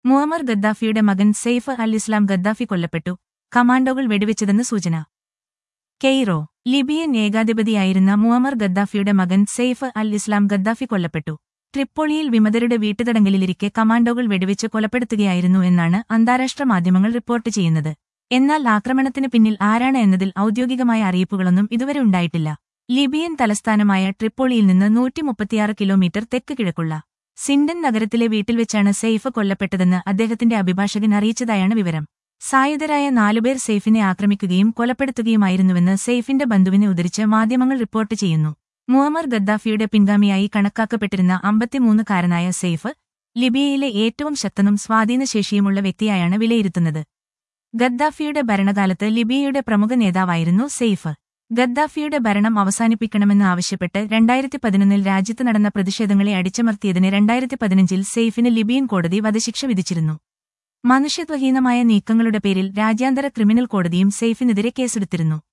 മുഅമ്മർ ഗദ്ദാഫിയുടെ മകൻ സെയ്ഫ് അൽ ഇസ്ലാം ഗദ്ദാഫി കൊല്ലപ്പെട്ടു കമാൻഡോകൾ വെടിവെച്ചതെന്ന് സൂചന കെയ്റോ ലിബിയൻ ഏകാധിപതിയായിരുന്ന മുഅമ്മർ ഗദ്ദാഫിയുടെ മകൻ സെയ്ഫ് അൽ ഇസ്ലാം ഗദ്ദാഫി കൊല്ലപ്പെട്ടു ട്രിപ്പോളിയിൽ വിമതരുടെ വീട്ടുതടങ്കലിലിരിക്കെ കമാൻഡോകൾ വെടിവെച്ച് കൊലപ്പെടുത്തുകയായിരുന്നു എന്നാണ് അന്താരാഷ്ട്ര മാധ്യമങ്ങൾ റിപ്പോർട്ട് ചെയ്യുന്നത് എന്നാൽ ആക്രമണത്തിന് പിന്നിൽ ആരാണ് എന്നതിൽ ഔദ്യോഗികമായ അറിയിപ്പുകളൊന്നും ഇതുവരെ ഉണ്ടായിട്ടില്ല ലിബിയൻ തലസ്ഥാനമായ ട്രിപ്പോളിയിൽ നിന്ന് നൂറ്റിമുപ്പത്തിയാറ് കിലോമീറ്റർ തെക്ക് കിഴക്കുള്ള സിൻഡൻ നഗരത്തിലെ വീട്ടിൽ വെച്ചാണ് സെയ്ഫ് കൊല്ലപ്പെട്ടതെന്ന് അദ്ദേഹത്തിന്റെ അഭിഭാഷകൻ അറിയിച്ചതായാണ് വിവരം സായുധരായ നാലുപേർ സെയ്ഫിനെ ആക്രമിക്കുകയും കൊലപ്പെടുത്തുകയുമായിരുന്നുവെന്ന് സെയ്ഫിന്റെ ബന്ധുവിനെ ഉദ്ധരിച്ച് മാധ്യമങ്ങൾ റിപ്പോർട്ട് ചെയ്യുന്നു മുഅമ്മർ ഗദ്ദാഫിയുടെ പിൻഗാമിയായി കണക്കാക്കപ്പെട്ടിരുന്ന അമ്പത്തിമൂന്നുകാരനായ സെയ്ഫ് ലിബിയയിലെ ഏറ്റവും ശക്തനും സ്വാധീനശേഷിയുമുള്ള വ്യക്തിയായാണ് വിലയിരുത്തുന്നത് ഗദ്ദാഫിയുടെ ഭരണകാലത്ത് ലിബിയയുടെ പ്രമുഖ നേതാവായിരുന്നു സെയ്ഫ് ഗദ്ദാഫിയുടെ ഭരണം അവസാനിപ്പിക്കണമെന്ന് ആവശ്യപ്പെട്ട് രണ്ടായിരത്തി പതിനൊന്നിൽ രാജ്യത്ത് നടന്ന പ്രതിഷേധങ്ങളെ അടിച്ചമർത്തിയതിന് രണ്ടായിരത്തി പതിനഞ്ചിൽ സെയ്ഫിന് ലിബിയൻ കോടതി വധശിക്ഷ വിധിച്ചിരുന്നു മനുഷ്യത്വഹീനമായ നീക്കങ്ങളുടെ പേരിൽ രാജ്യാന്തര ക്രിമിനൽ കോടതിയും സെയ്ഫിനെതിരെ കേസെടുത്തിരുന്നു